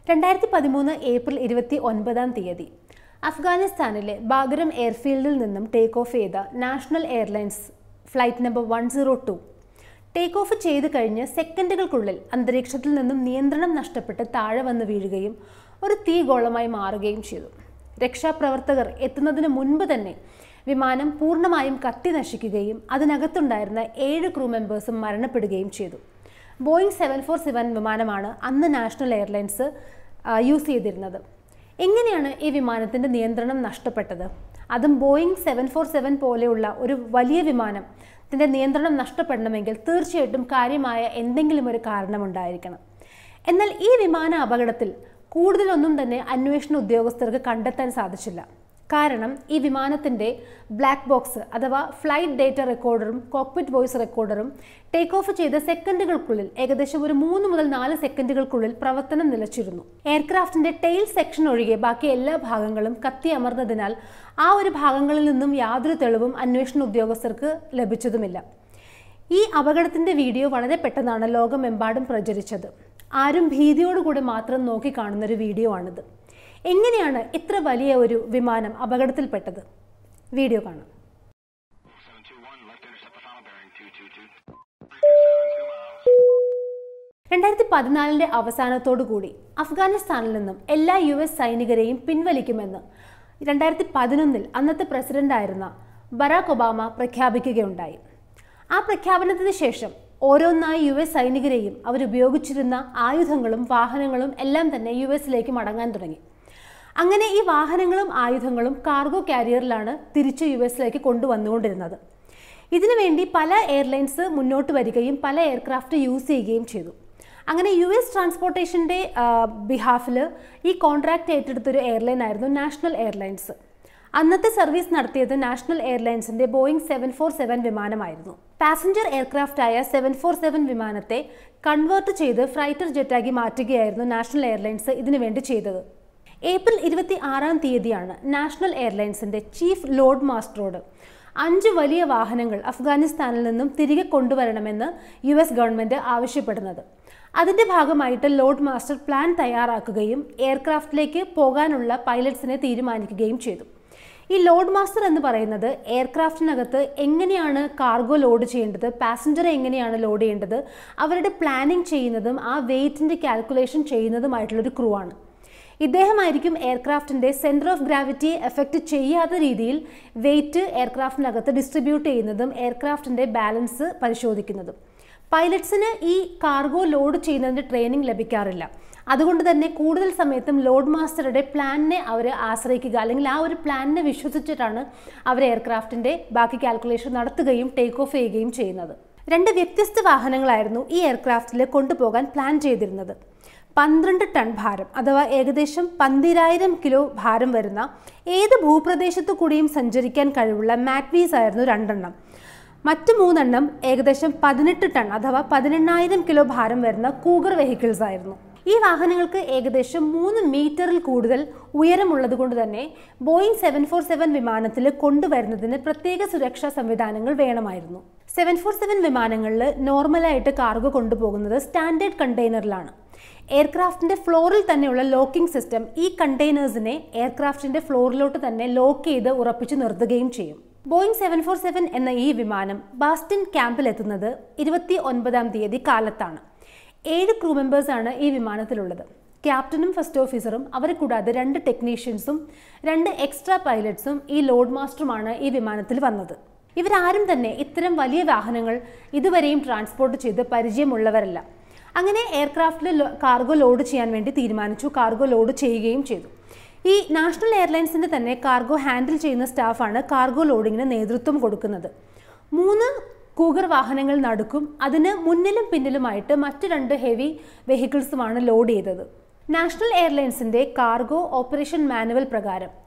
രണ്ടായിരത്തി പതിമൂന്ന് ഏപ്രിൽ ഇരുപത്തി ഒൻപതാം തീയതി അഫ്ഗാനിസ്ഥാനിലെ ബാഗരം എയർഫീൽഡിൽ നിന്നും ടേക്ക് ഓഫ് ചെയ്ത national airlines flight number one zero two take off ചെയ്ത് കഴിഞ്ഞ് സെക്കൻഡുകൾക്കുള്ളിൽ അന്തരീക്ഷത്തിൽ നിന്നും നിയന്ത്രണം നഷ്ടപ്പെട്ട് താഴെ വന്ന് വീഴുകയും ഒരു തീഗോളമായി മാറുകയും ചെയ്തു രക്ഷാപ്രവർത്തകർ എത്തുന്നതിന് മുൻപ് തന്നെ വിമാനം പൂർണ്ണമായും കത്തി നശിക്കുകയും അതിനകത്തുണ്ടായിരുന്ന ഏഴ് ക്രൂ മെമ്പേഴ്സും മരണപ്പെടുകയും ചെയ്തു ബോയിങ് സെവൻ ഫോർ സെവൻ വിമാനമാണ് അന്ന് നാഷണൽ എയർലൈൻസ് ആ, യൂസ് ചെയ്തിരുന്നത് എങ്ങനെയാണ് ഈ വിമാനത്തിൻ്റെ നിയന്ത്രണം നഷ്ടപ്പെട്ടത് അതും ബോയിങ് സെവൻ ഫോർ സെവൻ പോലെയുള്ള ഒരു വലിയ വിമാനത്തിൻ്റെ നിയന്ത്രണം നഷ്ടപ്പെടണമെങ്കിൽ തീർച്ചയായിട്ടും കാര്യമായ എന്തെങ്കിലും ഒരു കാരണമുണ്ടായിരിക്കണം എന്നാൽ ഈ വിമാന അപകടത്തിൽ കൂടുതലൊന്നും തന്നെ അന്വേഷണ ഉദ്യോഗസ്ഥർക്ക് കണ്ടെത്താൻ സാധിച്ചില്ല കാരണം ഈ വിമാനത്തിൻ്റെ ബ്ലാക്ക് ബോക്സ് അഥവാ ഫ്ലൈറ്റ് ഡേറ്റ റെക്കോർഡറും കോക്പിറ്റ് വോയിസ് റെക്കോർഡറും ടേക്ക് ഓഫ് ചെയ്ത സെക്കൻഡുകൾക്കുള്ളിൽ ഏകദേശം ഒരു മൂന്ന് മുതൽ നാല് സെക്കൻഡുകൾക്കുള്ളിൽ പ്രവർത്തനം നിലച്ചിരുന്നു എയർക്രാഫ്റ്റിന്റെ ടെയിൽ സെക്ഷൻ ഒഴികെ ബാക്കി എല്ലാ ഭാഗങ്ങളും കത്തി അമർന്നതിനാൽ ആ ഒരു ഭാഗങ്ങളിൽ നിന്നും യാതൊരു തെളിവും അന്വേഷണ ഉദ്യോഗസ്ഥർക്ക് ലഭിച്ചതുമില്ല ഈ അപകടത്തിന്റെ വീഡിയോ വളരെ പെട്ടെന്നാണ് ലോകമെമ്പാടും പ്രചരിച്ചത് ആരും ഭീതിയോടുകൂടി മാത്രം നോക്കിക്കാണുന്ന ഒരു വീഡിയോ ആണിത് എങ്ങനെയാണ് ഇത്ര വലിയ ഒരു വിമാനം അപകടത്തിൽപ്പെട്ടത് വീഡിയോ കാണാം 721, left intercept the final bearing 222. 372 miles. രണ്ടായിരത്തി പതിനാലിന്റെ അവസാനത്തോടുകൂടി അഫ്ഗാനിസ്ഥാനിൽ നിന്നും എല്ലാ യു എസ് സൈനികരെയും പിൻവലിക്കുമെന്ന് രണ്ടായിരത്തി പതിനൊന്നിൽ അന്നത്തെ പ്രസിഡന്റായിരുന്ന ബറാക് ഒബാമ പ്രഖ്യാപിക്കുകയുണ്ടായി ആ പ്രഖ്യാപനത്തിന് ശേഷം ഓരോന്നായി യു എസ് സൈനികരെയും അവരുപയോഗിച്ചിരുന്ന ആയുധങ്ങളും വാഹനങ്ങളും എല്ലാം തന്നെ യു എസിലേക്ക് മടങ്ങാൻ തുടങ്ങി അങ്ങനെ ഈ വാഹനങ്ങളും ആയുധങ്ങളും കാർഗോ കാരിയറിലാണ് തിരിച്ച് യു എസിലേക്ക് കൊണ്ടുവന്നുകൊണ്ടിരുന്നത് ഇതിനുവേണ്ടി പല എയർലൈൻസ് മുന്നോട്ട് വരികയും പല എയർക്രാഫ്റ്റ് യൂസ് ചെയ്യുകയും ചെയ്തു അങ്ങനെ യു എസ് ട്രാൻസ്പോർട്ടേഷൻ്റെ ബിഹാഫിൽ ഈ കോൺട്രാക്ട് ഏറ്റെടുത്തൊരു എയർലൈൻ ആയിരുന്നു നാഷണൽ എയർലൈൻസ് അന്നത്തെ സർവീസ് നടത്തിയത് നാഷണൽ എയർലൈൻസിന്റെ ബോയിങ് സെവൻ ഫോർ സെവൻ വിമാനമായിരുന്നു പാസഞ്ചർ എയർക്രാഫ്റ്റായ സെവൻ ഫോർ സെവൻ വിമാനത്തെ കൺവേർട്ട് ചെയ്ത് ഫ്രൈറ്റർ ജെറ്റാക്കി മാറ്റുകയായിരുന്നു നാഷണൽ എയർലൈൻസ് ഇതിനുവേണ്ടി ചെയ്തത് ഏപ്രിൽ ഇരുപത്തി ആറാം തീയതിയാണ് നാഷണൽ എയർലൈൻസിന്റെ ചീഫ് ലോഡ് മാസ്റ്ററോട് അഞ്ച് വലിയ വാഹനങ്ങൾ അഫ്ഗാനിസ്ഥാനിൽ നിന്നും തിരികെ കൊണ്ടുവരണമെന്ന് യു എസ് ഗവൺമെന്റ് ആവശ്യപ്പെടുന്നത് അതിന്റെ ഭാഗമായിട്ട് ലോഡ് മാസ്റ്റർ പ്ലാൻ തയ്യാറാക്കുകയും എയർക്രാഫ്റ്റിലേക്ക് പോകാനുള്ള പൈലറ്റ്സിനെ തീരുമാനിക്കുകയും ചെയ്തു ഈ ലോഡ് മാസ്റ്റർ എന്ന് പറയുന്നത് എയർക്രാഫ്റ്റിനകത്ത് എങ്ങനെയാണ് കാർഗോ ലോഡ് ചെയ്യേണ്ടത് പാസഞ്ചറെ എങ്ങനെയാണ് ലോഡ് ചെയ്യേണ്ടത് അവരുടെ പ്ലാനിങ് ചെയ്യുന്നതും ആ വെയിറ്റിന്റെ കാൽക്കുലേഷൻ ചെയ്യുന്നതുമായിട്ടുള്ളൊരു ക്രൂ ആണ് ഇദ്ദേഹമായിരിക്കും എയർക്രാഫ്റ്റിന്റെ സെന്റർ ഓഫ് ഗ്രാവിറ്റി എഫക്റ്റ് ചെയ്യാത്ത രീതിയിൽ വെയിറ്റ് എയർക്രാഫ്റ്റിനകത്ത് ഡിസ്ട്രിബ്യൂട്ട് ചെയ്യുന്നതും എയർക്രാഫ്റ്റിന്റെ ബാലൻസ് പരിശോധിക്കുന്നതും പൈലറ്റ്സിന് ഈ കാർഗോ ലോഡ് ചെയ്യുന്നതിന്റെ ട്രെയിനിങ് ലഭിക്കാറില്ല അതുകൊണ്ട് തന്നെ കൂടുതൽ സമയത്തും ലോഡ് മാസ്റ്ററുടെ പ്ലാനിനെ അവർ ആശ്രയിക്കുക അല്ലെങ്കിൽ ആ ഒരു പ്ലാനിനെ വിശ്വസിച്ചിട്ടാണ് അവർ എയർക്രാഫ്റ്റിന്റെ ബാക്കി കാൽക്കുലേഷൻ നടത്തുകയും ടേക്ക് ഓഫ് ചെയ്യുകയും ചെയ്യുന്നത് രണ്ട് വ്യത്യസ്ത വാഹനങ്ങളായിരുന്നു ഈ എയർക്രാഫ്റ്റിൽ കൊണ്ടുപോകാൻ പ്ലാൻ ചെയ്തിരുന്നത് പന്ത്രണ്ട് ടൺ ഭാരം അഥവാ ഏകദേശം പന്തിരായിരം കിലോ ഭാരം വരുന്ന ഏത് ഭൂപ്രദേശത്തു കൂടിയും സഞ്ചരിക്കാൻ കഴിവുള്ള മാറ്റ്വീസ് ആയിരുന്നു രണ്ടെണ്ണം മറ്റ് മൂന്നെണ്ണം ഏകദേശം പതിനെട്ട് ടൺ അഥവാ പതിനെണ്ണായിരം കിലോ ഭാരം വരുന്ന കൂഗർ വെഹിക്കിൾസ് ആയിരുന്നു ഈ വാഹനങ്ങൾക്ക് ഏകദേശം മൂന്ന് മീറ്ററിൽ കൂടുതൽ ഉയരമുള്ളത് കൊണ്ട് തന്നെ ബോയിങ് സെവൻ ഫോർ സെവൻ വിമാനത്തിൽ കൊണ്ടുവരുന്നതിന് പ്രത്യേക സുരക്ഷാ സംവിധാനങ്ങൾ വേണമായിരുന്നു സെവൻ ഫോർ സെവൻ വിമാനങ്ങളിൽ നോർമലായിട്ട് കാർഗോ കൊണ്ടുപോകുന്നത് സ്റ്റാൻഡേർഡ് കണ്ടെയ്നറിലാണ് എയർക്രാഫ്റ്റിന്റെ ഫ്ലോറിൽ തന്നെയുള്ള ലോക്കിംഗ് സിസ്റ്റം ഈ കണ്ടെയ്നേഴ്സിനെ എയർക്രാഫ്റ്റിന്റെ ഫ്ലോറിലോട്ട് തന്നെ ലോക്ക് ചെയ്ത് ഉറപ്പിച്ചു നിർത്തുകയും ചെയ്യും ബോയിങ് സെവൻ ഫോർ സെവൻ എന്ന ഈ വിമാനം ബാസ്റ്റിൻ ക്യാമ്പിലെത്തുന്നത് ഇരുപത്തി ഒൻപതാം തീയതി കാലത്താണ് ഏഴ് ക്രൂ മെമ്പേഴ്സാണ് ഈ വിമാനത്തിലുള്ളത് ക്യാപ്റ്റനും ഫസ്റ്റ് ഓഫീസറും അവരെ കൂടാതെ രണ്ട് ടെക്നീഷ്യൻസും രണ്ട് എക്സ്ട്രാ പൈലറ്റ്സും ഈ ലോഡ് മാസ്റ്ററുമാണ് ഈ വിമാനത്തിൽ വന്നത് ഇവരാരും തന്നെ ഇത്തരം വലിയ വാഹനങ്ങൾ ഇതുവരെയും ട്രാൻസ്പോർട്ട് ചെയ്ത് പരിചയമുള്ളവരല്ല അങ്ങനെ എയർക്രാഫ്റ്റിൽ കാർഗോ ലോഡ് ചെയ്യാൻ വേണ്ടി തീരുമാനിച്ചു കാർഗോ ലോഡ് ചെയ്യുകയും ചെയ്തു ഈ നാഷണൽ എയർലൈൻസിന്റെ തന്നെ കാർഗോ ഹാൻഡിൽ ചെയ്യുന്ന സ്റ്റാഫാണ് കാർഗോ ലോഡിങ്ങിന് നേതൃത്വം കൊടുക്കുന്നത് മൂന്ന് കൂഗർ വാഹനങ്ങൾ നടുക്കും അതിന് മുന്നിലും പിന്നിലുമായിട്ട് മറ്റ് രണ്ട് ഹെവി വെഹിക്കിൾസുമാണ് ലോഡ് ചെയ്തത് നാഷണൽ എയർലൈൻസിന്റെ കാർഗോ ഓപ്പറേഷൻ മാനുവൽ പ്രകാരം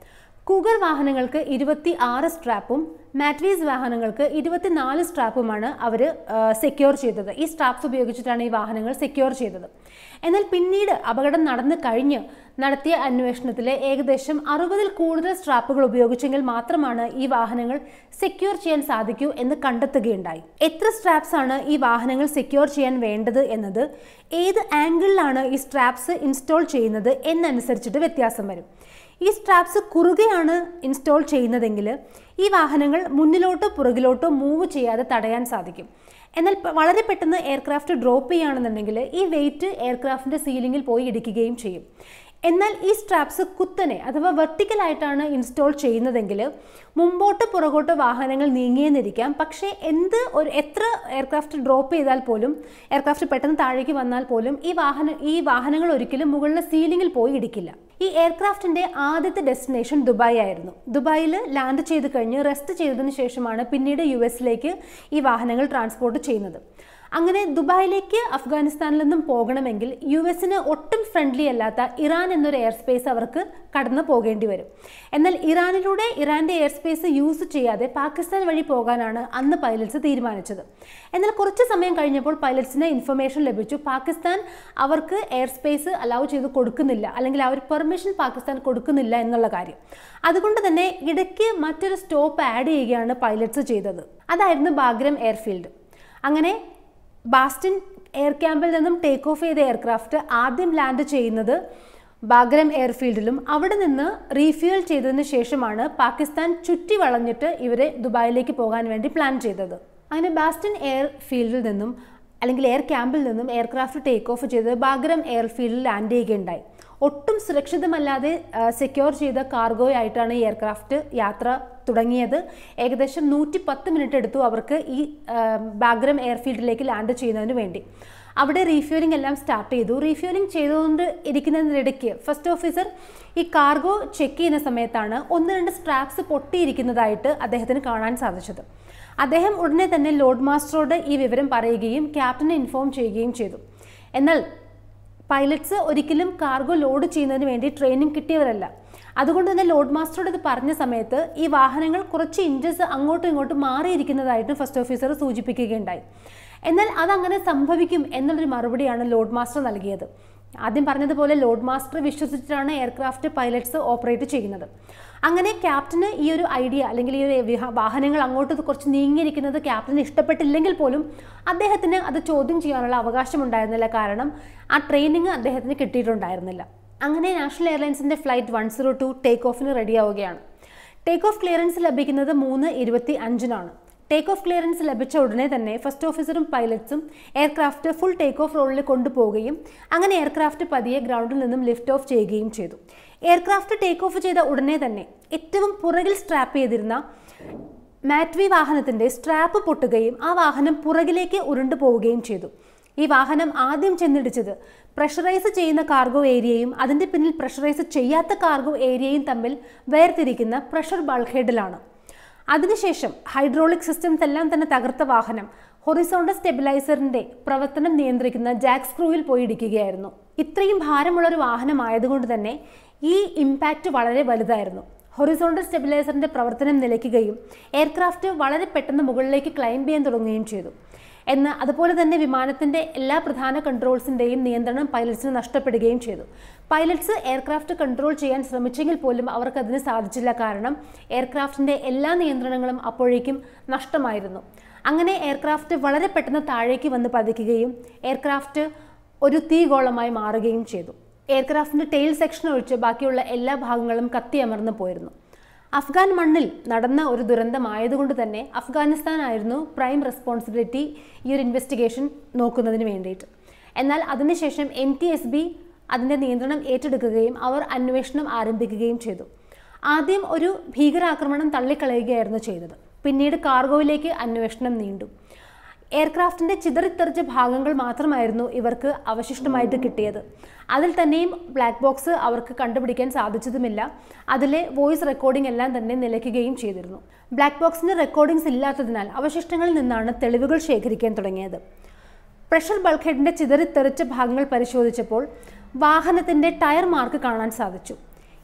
കൂഗർ വാഹനങ്ങൾക്ക് ഇരുപത്തി ആറ് സ്ട്രാപ്പും മാറ്റ്വീസ് വാഹനങ്ങൾക്ക് ഇരുപത്തിനാല് സ്ട്രാപ്പുമാണ് അവർ സെക്യൂർ ചെയ്തത് ഈ സ്ട്രാപ്സ് ഉപയോഗിച്ചിട്ടാണ് ഈ വാഹനങ്ങൾ സെക്യൂർ ചെയ്തത് എന്നാൽ പിന്നീട് അപകടം നടന്നു കഴിഞ്ഞ് നടത്തിയ അന്വേഷണത്തിൽ ഏകദേശം അറുപതിൽ കൂടുതൽ സ്ട്രാപ്പുകൾ ഉപയോഗിച്ചെങ്കിൽ മാത്രമാണ് ഈ വാഹനങ്ങൾ സെക്യൂർ ചെയ്യാൻ സാധിക്കൂ എന്ന് കണ്ടെത്തുകയുണ്ടായി എത്ര സ്ട്രാപ്സ് ആണ് ഈ വാഹനങ്ങൾ സെക്യൂർ ചെയ്യാൻ വേണ്ടത് എന്നത് ഏത് ആംഗിളിലാണ് ഈ സ്ട്രാപ്സ് ഇൻസ്റ്റാൾ ചെയ്യുന്നത് എന്നനുസരിച്ചിട്ട് വ്യത്യാസം വരും ഈ സ്ട്രാപ്സ് കുറുകെയാണ് ഇൻസ്റ്റാൾ ചെയ്യുന്നതെങ്കിൽ ഈ വാഹനങ്ങൾ മുന്നിലോട്ടോ പുറകിലോട്ടോ മൂവ് ചെയ്യാതെ തടയാൻ സാധിക്കും എന്നാൽ പ- വളരെ പെട്ടെന്ന് എയർക്രാഫ്റ്റ് ഡ്രോപ്പ് ചെയ്യുകയാണെന്നുണ്ടെങ്കിൽ ഈ വെയിറ്റ് എയർക്രാഫ്റ്റിൻ്റെ സീലിംഗിൽ പോയി ഇടിക്കുകയും ചെയ്യും എന്നാൽ ഈ സ്ട്രാപ്സ് കുത്തനെ അഥവാ വെർട്ടിക്കലായിട്ടാണ് ഇൻസ്റ്റാൾ ചെയ്യുന്നതെങ്കിൽ മുമ്പോട്ട് പുറകോട്ട് വാഹനങ്ങൾ നീങ്ങിയെന്നിരിക്കാം പക്ഷേ എന്ത് ഒരു എത്ര എയർക്രാഫ്റ്റ് ഡ്രോപ്പ് ചെയ്താൽ പോലും എയർക്രാഫ്റ്റ് പെട്ടെന്ന് താഴേക്ക് വന്നാൽ പോലും ഈ വാഹന ഈ വാഹനങ്ങൾ ഒരിക്കലും മുകളിലെ സീലിംഗിൽ പോയി ഇടിക്കില്ല ഈ എയർക്രാഫ്റ്റിന്റെ ആദ്യത്തെ ഡെസ്റ്റിനേഷൻ ദുബായ് ആയിരുന്നു ദുബായിൽ ലാൻഡ് ചെയ്ത് കഴിഞ്ഞ് റെസ്റ്റ് ചെയ്തതിന് ശേഷമാണ് പിന്നീട് യു എസിലേക്ക് ഈ വാഹനങ്ങൾ ട്രാൻസ്പോർട്ട് ചെയ്യുന്നത് അങ്ങനെ ദുബായിലേക്ക് അഫ്ഗാനിസ്ഥാനിൽ നിന്നും പോകണമെങ്കിൽ യു എസിന് ഒട്ടും ഫ്രണ്ട്ലി അല്ലാത്ത ഇറാൻ എന്നൊരു എയർ സ്പേസ് അവർക്ക് കടന്നു പോകേണ്ടി വരും എന്നാൽ ഇറാനിലൂടെ ഇറാന്റെ എയർ സ്പേസ് യൂസ് ചെയ്യാതെ പാകിസ്ഥാൻ വഴി പോകാനാണ് അന്ന് പൈലറ്റ്സ് തീരുമാനിച്ചത് എന്നാൽ കുറച്ച് സമയം കഴിഞ്ഞപ്പോൾ പൈലറ്റ്സിന് ഇൻഫർമേഷൻ ലഭിച്ചു പാകിസ്ഥാൻ അവർക്ക് എയർ സ്പേസ് അലൗ ചെയ്ത് കൊടുക്കുന്നില്ല അല്ലെങ്കിൽ ആ ഒരു പെർമിഷൻ പാകിസ്ഥാൻ കൊടുക്കുന്നില്ല എന്നുള്ള കാര്യം അതുകൊണ്ട് തന്നെ ഇടയ്ക്ക് മറ്റൊരു സ്റ്റോപ്പ് ആഡ് ചെയ്യുകയാണ് പൈലറ്റ്സ് ചെയ്തത് അതായിരുന്നു ബാഗ്രം എയർഫീൽഡ് അങ്ങനെ ബാസ്റ്റിൻ എയർ ക്യാമ്പിൽ നിന്നും ടേക്ക് ഓഫ് ചെയ്ത എയർക്രാഫ്റ്റ് ആദ്യം ലാൻഡ് ചെയ്യുന്നത് ബാഗ്രം എയർഫീൽഡിലും അവിടെ നിന്ന് റീഫ്യൂൽ ചെയ്തതിന് ശേഷമാണ് പാകിസ്ഥാൻ ചുറ്റി വളഞ്ഞിട്ട് ഇവരെ ദുബായിലേക്ക് പോകാൻ വേണ്ടി പ്ലാൻ ചെയ്തത് അങ്ങനെ ബാസ്റ്റിൻ എയർ ഫീൽഡിൽ നിന്നും അല്ലെങ്കിൽ എയർ ക്യാമ്പിൽ നിന്നും എയർക്രാഫ്റ്റ് ടേക്ക് ഓഫ് ചെയ്ത് ബാഗ്രം എയർഫീൽഡിൽ ലാൻഡ് ചെയ്യുകയുണ്ടായി ഒട്ടും സുരക്ഷിതമല്ലാതെ സെക്യൂർ ചെയ്ത കാർഗോ ആയിട്ടാണ് ഈ എയർക്രാഫ്റ്റ് യാത്ര തുടങ്ങിയത് ഏകദേശം നൂറ്റി പത്ത് മിനിറ്റ് എടുത്തു അവർക്ക് ഈ ആ, ബാഗ്രം എയർഫീൽഡിലേക്ക് ലാൻഡ് ചെയ്യുന്നതിന് വേണ്ടി അവിടെ റീഫ്യൂലിംഗ് എല്ലാം സ്റ്റാർട്ട് ചെയ്തു റീഫ്യൂലിംഗ് ചെയ്തുകൊണ്ട് ഇരിക്കുന്നതിനിടയ്ക്ക് ഫസ്റ്റ് ഓഫീസർ ഈ കാർഗോ ചെക്ക് ചെയ്യുന്ന സമയത്താണ് ഒന്ന് രണ്ട് സ്ട്രാപ്സ് പൊട്ടിയിരിക്കുന്നതായിട്ട് അദ്ദേഹത്തിന് കാണാൻ സാധിച്ചത് അദ്ദേഹം ഉടനെ തന്നെ ലോഡ് മാസ്റ്ററോട് ഈ വിവരം പറയുകയും ക്യാപ്റ്റനെ ഇൻഫോം ചെയ്യുകയും ചെയ്തു എന്നാൽ പൈലറ്റ്സ് ഒരിക്കലും കാർഗോ ലോഡ് ചെയ്യുന്നതിന് വേണ്ടി ട്രെയിനിങ് കിട്ടിയവരല്ല അതുകൊണ്ട് തന്നെ ലോഡ് മാസ്റ്ററോട് ഇത് പറഞ്ഞ സമയത്ത് ഈ വാഹനങ്ങൾ കുറച്ച് ഇഞ്ചസ് അങ്ങോട്ടും ഇങ്ങോട്ടും മാറിയിരിക്കുന്നതായിട്ട് ഫസ്റ്റ് ഓഫീസർ സൂചിപ്പിക്കുകയുണ്ടായി എന്നാൽ അതങ്ങനെ സംഭവിക്കും എന്നുള്ളൊരു മറുപടിയാണ് ലോഡ് മാസ്റ്റർ നൽകിയത് ആദ്യം പറഞ്ഞതുപോലെ ലോഡ് മാസ്റ്റർ വിശ്വസിച്ചിട്ടാണ് എയർക്രാഫ്റ്റ് പൈലറ്റ്സ് ഓപ്പറേറ്റ് ചെയ്യുന്നത് അങ്ങനെ ക്യാപ്റ്റന് ഈ ഒരു ഐഡിയ അല്ലെങ്കിൽ ഈ ഒരു വിഹ- വാഹനങ്ങൾ അങ്ങോട്ട് കുറച്ച് നീങ്ങിയിരിക്കുന്നത് ക്യാപ്റ്റന് ഇഷ്ടപ്പെട്ടില്ലെങ്കിൽ പോലും അദ്ദേഹത്തിന് അത് ചോദ്യം ചെയ്യാനുള്ള അവകാശം ഉണ്ടായിരുന്നില്ല കാരണം ആ ട്രെയിനിങ് അദ്ദേഹത്തിന് കിട്ടിയിട്ടുണ്ടായിരുന്നില്ല അങ്ങനെ നാഷണൽ എയർലൈൻസിന്റെ flight one zero two take ഓഫിന് റെഡിയാവുകയാണ് ടേക്ക് ഓഫ് ക്ലിയറൻസ് ലഭിക്കുന്നത് മൂന്ന് ഇരുപത്തി അഞ്ചിനാണ് ടേക്ക് ഓഫ് ക്ലിയറൻസ് ലഭിച്ച ഉടനെ തന്നെ ഫസ്റ്റ് ഓഫീസറും പൈലറ്റ്സും എയർക്രാഫ്റ്റ് ഫുൾ ടേക്ക് ഓഫ് റോളിൽ കൊണ്ടുപോവുകയും അങ്ങനെ എയർക്രാഫ്റ്റ് പതിയെ ഗ്രൗണ്ടിൽ നിന്നും ലിഫ്റ്റ് ഓഫ് ചെയ്യുകയും ചെയ്തു എയർക്രാഫ്റ്റ് ടേക്ക് ഓഫ് ചെയ്ത ഉടനെ തന്നെ ഏറ്റവും പുറകിൽ സ്ട്രാപ്പ് ചെയ്തിരുന്ന മാറ്റ്വി വാഹനത്തിന്റെ സ്ട്രാപ്പ് പൊട്ടുകയും ആ വാഹനം പുറകിലേക്ക് ഉരുണ്ടു പോവുകയും ചെയ്തു ഈ വാഹനം ആദ്യം ചെന്നിടിച്ചത് പ്രഷറൈസ് ചെയ്യുന്ന കാർഗോ ഏരിയയും അതിന്റെ പിന്നിൽ പ്രഷറൈസ് ചെയ്യാത്ത കാർഗോ ഏരിയയും തമ്മിൽ വേർതിരിക്കുന്ന പ്രഷർ ബൾഹെഡിലാണ് അതിനുശേഷം ഹൈഡ്രോളിക് സിസ്റ്റംസ് എല്ലാം തന്നെ തകർത്ത വാഹനം ഹൊറിസോണ്ടൽ സ്റ്റെബിലൈസറിന്റെ പ്രവർത്തനം നിയന്ത്രിക്കുന്ന ജാക്ക് സ്ക്രൂവിൽ പോയി ഇടിക്കുകയായിരുന്നു ഇത്രയും ഭാരമുള്ള ഒരു വാഹനമായതുകൊണ്ട് തന്നെ ഈ ഇമ്പാക്റ്റ് വളരെ വലുതായിരുന്നു ഹൊറിസോണ്ടൽ സ്റ്റെബിലൈസറിന്റെ പ്രവർത്തനം നിലയ്ക്കുകയും എയർക്രാഫ്റ്റ് വളരെ പെട്ടെന്ന് മുകളിലേക്ക് ക്ലൈംബ് ചെയ്യാൻ തുടങ്ങുകയും ചെയ്തു എന്ന് അതുപോലെ തന്നെ വിമാനത്തിന്റെ എല്ലാ പ്രധാന കൺട്രോൾസിന്റെയും നിയന്ത്രണം പൈലറ്റ്സിന് നഷ്ടപ്പെടുകയും ചെയ്തു പൈലറ്റ്സ് എയർക്രാഫ്റ്റ് കൺട്രോൾ ചെയ്യാൻ ശ്രമിച്ചെങ്കിൽ പോലും അവർക്ക് അതിന് സാധിച്ചില്ല കാരണം എയർക്രാഫ്റ്റിന്റെ എല്ലാ നിയന്ത്രണങ്ങളും അപ്പോഴേക്കും നഷ്ടമായിരുന്നു അങ്ങനെ എയർക്രാഫ്റ്റ് വളരെ പെട്ടെന്ന് താഴേക്ക് വന്ന് പതിക്കുകയും എയർക്രാഫ്റ്റ് ഒരു തീഗോളമായി മാറുകയും ചെയ്തു എയർക്രാഫ്റ്റിന്റെ ടെയിൽ സെക്ഷൻ ഒഴിച്ച് ബാക്കിയുള്ള എല്ലാ ഭാഗങ്ങളും കത്തിയമർന്നു പോയിരുന്നു അഫ്ഗാൻ മണ്ണിൽ നടന്ന ഒരു ദുരന്തമായതുകൊണ്ട് തന്നെ അഫ്ഗാനിസ്ഥാൻ ആയിരുന്നു പ്രൈം റെസ്പോൺസിബിലിറ്റി ഈ ഒരു ഇൻവെസ്റ്റിഗേഷൻ നോക്കുന്നതിന് വേണ്ടിയിട്ട് എന്നാൽ അതിനുശേഷം എൻ ടി എസ് ബി അതിൻ്റെ നിയന്ത്രണം ഏറ്റെടുക്കുകയും അവർ അന്വേഷണം ആരംഭിക്കുകയും ചെയ്തു ആദ്യം ഒരു ഭീകരാക്രമണം തള്ളിക്കളയുകയായിരുന്നു ചെയ്തത് പിന്നീട് കാർഗോയിലേക്ക് അന്വേഷണം നീണ്ടു എയർക്രാഫ്റ്റിന്റെ ചിതറിത്തെറിച്ച ഭാഗങ്ങൾ മാത്രമായിരുന്നു ഇവർക്ക് അവശിഷ്ടമായിട്ട് കിട്ടിയത് അതിൽ തന്നെയും ബ്ലാക്ക് ബോക്സ് അവർക്ക് കണ്ടുപിടിക്കാൻ സാധിച്ചതുമില്ല അതിലെ വോയിസ് റെക്കോർഡിംഗ് എല്ലാം തന്നെ നിലയ്ക്കുകയും ചെയ്തിരുന്നു ബ്ലാക്ക് ബോക്സിന്റെ റെക്കോർഡിംഗ്സ് ഇല്ലാത്തതിനാൽ അവശിഷ്ടങ്ങളിൽ നിന്നാണ് തെളിവുകൾ ശേഖരിക്കാൻ തുടങ്ങിയത് പ്രഷർ ബൾഖെഡിന്റെ ചിതറിത്തെറിച്ച ഭാഗങ്ങൾ പരിശോധിച്ചപ്പോൾ വാഹനത്തിന്റെ ടയർ മാർക്ക് കാണാൻ സാധിച്ചു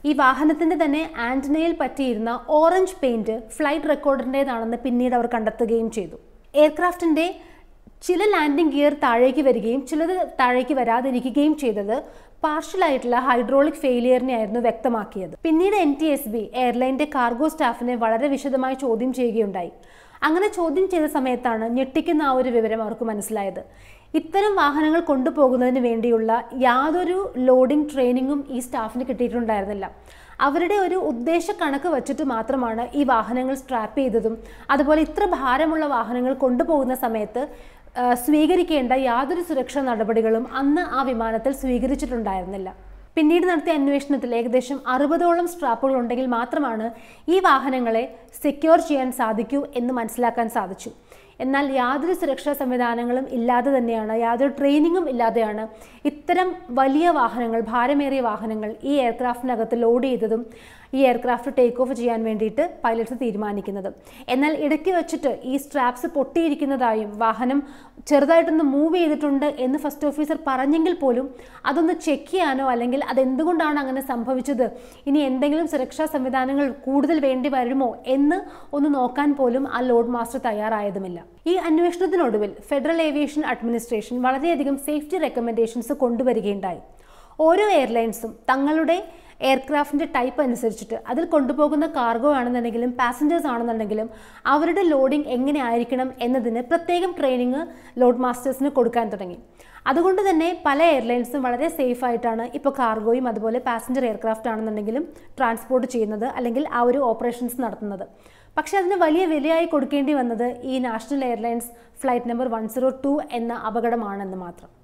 ഈ വാഹനത്തിന്റെ തന്നെ ആന്റനയിൽ പറ്റിയിരുന്ന ഓറഞ്ച് പെയിന്റ് ഫ്ലൈറ്റ് റെക്കോർഡറിൻ്റെതാണെന്ന് പിന്നീട് അവർ കണ്ടെത്തുകയും ചെയ്തു എയർക്രാഫ്റ്റിന്റെ ചില ലാൻഡിംഗ് ഗിയർ താഴേക്ക് വരികയും ചിലത് താഴേക്ക് വരാതിരിക്കുകയും ചെയ്തത് പാർഷ്യലായിട്ടുള്ള ഹൈഡ്രോളിക് ഫെയിലിയറിനെ ആയിരുന്നു വ്യക്തമാക്കിയത് പിന്നീട് എൻ ടി എസ് ബി എയർലൈൻ്റെ കാർഗോ സ്റ്റാഫിനെ വളരെ വിശദമായി ചോദ്യം ചെയ്യുകയുണ്ടായി അങ്ങനെ ചോദ്യം ചെയ്ത സമയത്താണ് ഞെട്ടിക്കുന്ന ആ ഒരു വിവരം അവർക്ക് മനസ്സിലായത് ഇത്തരം വാഹനങ്ങൾ കൊണ്ടുപോകുന്നതിന് വേണ്ടിയുള്ള യാതൊരു ലോഡിംഗ് ട്രെയിനിങ്ങും ഈ സ്റ്റാഫിന് കിട്ടിയിട്ടുണ്ടായിരുന്നില്ല അവരുടെ ഒരു ഉദ്ദേശ കണക്ക് വച്ചിട്ട് മാത്രമാണ് ഈ വാഹനങ്ങൾ സ്ട്രാപ്പ് ചെയ്തതും അതുപോലെ ഇത്ര ഭാരമുള്ള വാഹനങ്ങൾ കൊണ്ടുപോകുന്ന സമയത്ത് ആ, സ്വീകരിക്കേണ്ട യാതൊരു സുരക്ഷാ നടപടികളും അന്ന് ആ വിമാനത്തിൽ സ്വീകരിച്ചിട്ടുണ്ടായിരുന്നില്ല പിന്നീട് നടത്തിയ അന്വേഷണത്തിൽ ഏകദേശം അറുപതോളം സ്ട്രാപ്പുകൾ ഉണ്ടെങ്കിൽ മാത്രമാണ് ഈ വാഹനങ്ങളെ സെക്യൂർ ചെയ്യാൻ സാധിക്കൂ എന്ന് മനസ്സിലാക്കാൻ സാധിച്ചു എന്നാൽ യാതൊരു സുരക്ഷാ സംവിധാനങ്ങളും ഇല്ലാതെ തന്നെയാണ് യാതൊരു ട്രെയിനിങ്ങും ഇല്ലാതെയാണ് ഇത്തരം വലിയ വാഹനങ്ങൾ ഭാരമേറിയ വാഹനങ്ങൾ ഈ എയർക്രാഫ്റ്റിനകത്ത് ലോഡ് ചെയ്തതും ഈ എയർക്രാഫ്റ്റ് ടേക്ക് ഓഫ് ചെയ്യാൻ വേണ്ടിയിട്ട് പൈലറ്റ്സ് തീരുമാനിക്കുന്നത് എന്നാൽ ഇടയ്ക്ക് വെച്ചിട്ട് ഈ സ്ട്രാപ്സ് പൊട്ടിയിരിക്കുന്നതായും വാഹനം ചെറുതായിട്ടൊന്ന് മൂവ് ചെയ്തിട്ടുണ്ട് എന്ന് ഫസ്റ്റ് ഓഫീസർ പറഞ്ഞെങ്കിൽ പോലും അതൊന്ന് ചെക്ക് ചെയ്യാനോ അല്ലെങ്കിൽ അതെന്തുകൊണ്ടാണ് അങ്ങനെ സംഭവിച്ചത് ഇനി എന്തെങ്കിലും സുരക്ഷാ സംവിധാനങ്ങൾ കൂടുതൽ വേണ്ടി വരുമോ എന്ന് ഒന്ന് നോക്കാൻ പോലും ആ ലോഡ് മാസ്റ്റർ തയ്യാറായതുമില്ല ഈ അന്വേഷണത്തിനൊടുവിൽ ഫെഡറൽ ഏവിയേഷൻ അഡ്മിനിസ്ട്രേഷൻ വളരെയധികം സേഫ്റ്റി റെക്കമെൻഡേഷൻസ് കൊണ്ടുവരികയായി ഓരോ എയർലൈൻസും തങ്ങളുടെ എയർക്രാഫ്റ്റിൻ്റെ ടൈപ്പ് അനുസരിച്ചിട്ട് അതിൽ കൊണ്ടുപോകുന്ന കാർഗോ ആണെന്നുണ്ടെങ്കിലും പാസഞ്ചേഴ്സ് ആണെന്നുണ്ടെങ്കിലും അവരുടെ ലോഡിംഗ് എങ്ങനെ ആയിരിക്കണം എന്നതിന് പ്രത്യേകം ട്രെയിനിങ് ലോഡ് മാസ്റ്റേഴ്സിന് കൊടുക്കാൻ തുടങ്ങി അതുകൊണ്ട് തന്നെ പല എയർലൈൻസും വളരെ സേഫ് ആയിട്ടാണ് ഇപ്പോൾ കാർഗോയും അതുപോലെ പാസഞ്ചർ എയർക്രാഫ്റ്റ് ആണെന്നുണ്ടെങ്കിലും ട്രാൻസ്പോർട്ട് ചെയ്യുന്നത് അല്ലെങ്കിൽ ആ ഒരു ഓപ്പറേഷൻസ് നടത്തുന്നത് പക്ഷേ അതിന് വലിയ വിലയായി കൊടുക്കേണ്ടി വന്നത് ഈ national airlines flight number one zero two എന്ന അപകടമാണെന്ന് മാത്രം